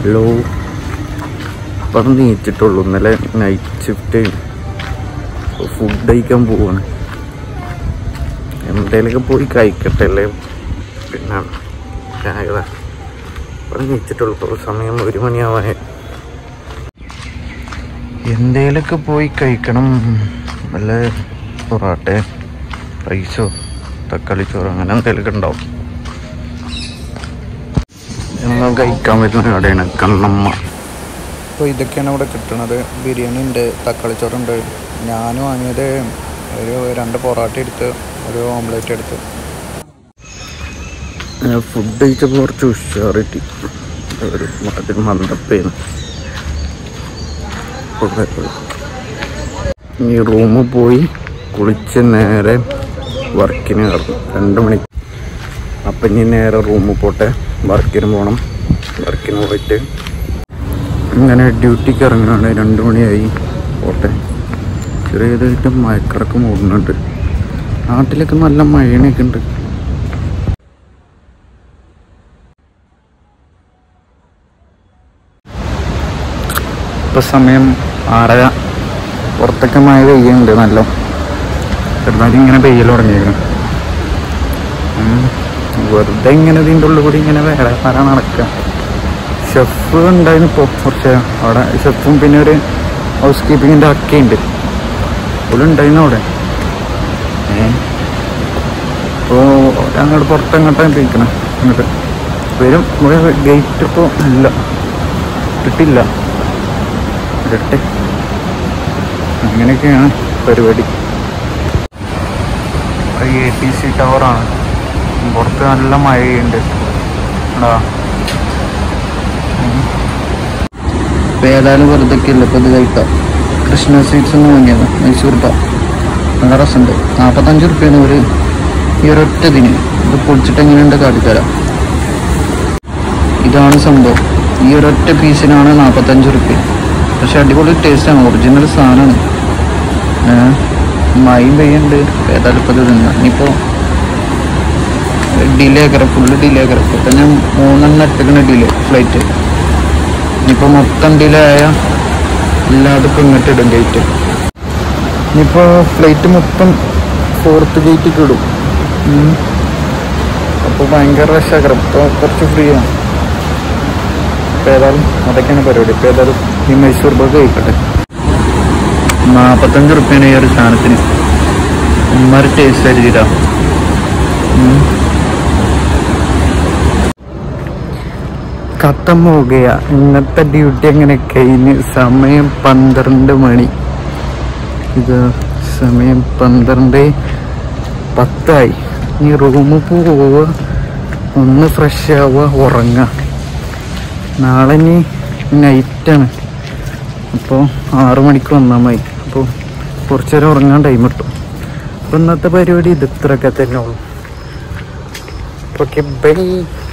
Hello ഇപ്പം നീച്ചിട്ടുള്ളൂ ഇന്നലെ night shift food കഴിക്കാൻ പോവാണ് എന്തേലൊക്കെ പോയി കഴിക്കട്ടെ അല്ലേ പിന്നെ ചായ ഇപ്പം നീച്ചിട്ടുള്ളൂ ഇപ്പോൾ സമയം ഒരു മണിയാവാൻ എന്തേലൊക്കെ പോയി കഴിക്കണം വല്ല പൊറാട്ട റൈസോ തക്കാളി ചോറ് അങ്ങനെ എന്തെങ്കിലുമൊക്കെ ഉണ്ടാവും എല്ലാം കഴിക്കാൻ പറ്റുന്ന കടയാണ് കണ്ണമ്മ അപ്പോൾ ഇതൊക്കെയാണ് ഇവിടെ കിട്ടുന്നത് ബിരിയാണി ഉണ്ട് തക്കാളി ചോറുണ്ട് ഞാൻ വാങ്ങിയത് ഒരു രണ്ട് പൊറോട്ട എടുത്ത് ഒരു ഓംലെറ്റ് എടുത്ത് ഫുഡ് കഴിച്ചപ്പോൾ കുറച്ച് ഉഷാറിട്ടി ഒരു അതിന് മന്ദപ്പേന്ന് ഈ റൂമിൽ പോയി കുളിച്ച് നേരെ വർക്കിന് കയറും രണ്ട് മണി അപ്പം ഇനി നേരെ റൂമിൽ പോട്ടെ വർക്കിന് പോകണം വർക്കിന് പോയിട്ട് ഇങ്ങനെ ഡ്യൂട്ടിക്ക് ഇറങ്ങുകയാണ് രണ്ട് മണിയായി പോട്ടെ ചെറിയതായിട്ട് മയക്കിറക്കം ഓടുന്നുണ്ട് നാട്ടിലൊക്കെ നല്ല മഴയൊക്കെ ഉണ്ട് ഇപ്പൊ സമയം ആറര പുറത്തൊക്കെ മഴ പെയ്യുന്നുണ്ട് നല്ല ചെറുതായിട്ട് ഇങ്ങനെ പെയ്യൽ തുടങ്ങിയിരുന്നു ഉം. വെറുതെ ഇങ്ങനെ ഇതിൻ്റെ ഉള്ളിൽ കൂടി ഇങ്ങനെ വേറെ പറ നടക്കുക ഷെഫ് ഉണ്ടായിരുന്നു ഇപ്പോൾ കുറച്ച് അവിടെ ഷെഫും പിന്നെ ഒരു ഹൗസ് കീപ്പിങ്ങിൻ്റെ അക്കയുണ്ട് ഉണ്ടായിരുന്നു അവിടെ ഏ ഇപ്പോൾ അങ്ങോട്ട് പുറത്തങ്ങോട്ടാണ് പോയിക്കണം അങ്ങോട്ട് വരും ഇവിടെ ഗേറ്റ് ഇപ്പോൾ ഇല്ല ഇട്ടിട്ടില്ല ഇരട്ടെ അങ്ങനെയൊക്കെയാണ് പരിപാടി എ ടി സി ടവറാണ് പുറത്ത് നല്ല മഴയുണ്ട് എടാ ഇപ്പം ഏതായാലും വെറുതെ ഇല്ല ഇപ്പം ഇത് കഴിക്കാം കൃഷ്ണ സ്വീറ്റ്സ് എന്ന് വാങ്ങിയത് മൈസൂർ പാ നല്ല രസമുണ്ട് നാൽപ്പത്തഞ്ച് റുപ്യാണ് ഒരു ഈ ഒരൊറ്റ ഇതിന് ഇത് പൊടിച്ചിട്ട് എങ്ങനെയുണ്ട് കാട്ടിത്തരാം ഇതാണ് സംഭവം ഈ ഒരൊറ്റ പീസിനാണ് നാൽപ്പത്തഞ്ച് റുപ്യ പക്ഷെ അടിപൊളി ടേസ്റ്റാണ് ഒറിജിനൽ സാധനമാണ് മയും പെയ്യുണ്ട് ഏതായാലും ഇപ്പോൾ ഇത് തിന്നാം ഇനിയിപ്പോൾ ഡിലേ ആക്കറ ഫുള്ള് ഡിലേ ആക്കറ ഇപ്പം തന്നെ മൂന്നെണ്ണം എത്തിക്കണ ഡിലേ ഫ്ലൈറ്റ് ഇനിയിപ്പോൾ മൊത്തം ഡിലേ ആയ എല്ലാതും ഇപ്പം ഇങ്ങോട്ട് ഇടും ഗേറ്റ് ഇനിയിപ്പോൾ ഫ്ലൈറ്റ് മൊത്തം ഫോർത്ത് ഗേറ്റിൽ ഇടും അപ്പോൾ ഭയങ്കര റഷാക്കറ ഇപ്പോൾ കുറച്ച് ഫ്രീ ആണ് ഇപ്പം ഏതായാലും അതൊക്കെയാണ് പരിപാടി ഇപ്പം ഏതായാലും ഈ മൈസൂർ ബഗ് കഴിക്കട്ടെ നാൽപ്പത്തഞ്ച് റുപ്യാണ് ഈ ഒരു സാധനത്തിന് ഉമ്മാര് ടേസ്റ്റ് ആയിരിക്കില്ല ഖത്തം പോകുക ഇന്നത്തെ ഡ്യൂട്ടി അങ്ങനെ കഴിഞ്ഞ് സമയം പന്ത്രണ്ട് മണി ഇത് സമയം പന്ത്രണ്ട് പത്തായി ഇനി റൂമിൽ പോവുക ഒന്ന് ഫ്രഷ് ആവുക ഉറങ്ങുക നാളെ ഇനി നൈറ്റാണ് അപ്പോൾ ആറു മണിക്ക് വന്നാൽ മതി അപ്പോൾ കുറച്ച് നേരം ഉറങ്ങാൻ ടൈം കിട്ടും അപ്പോൾ ഇന്നത്തെ പരിപാടി ഇത് ഇത്രയൊക്കെ തന്നെ ഉള്ളൂ ഓക്കെ ബൈ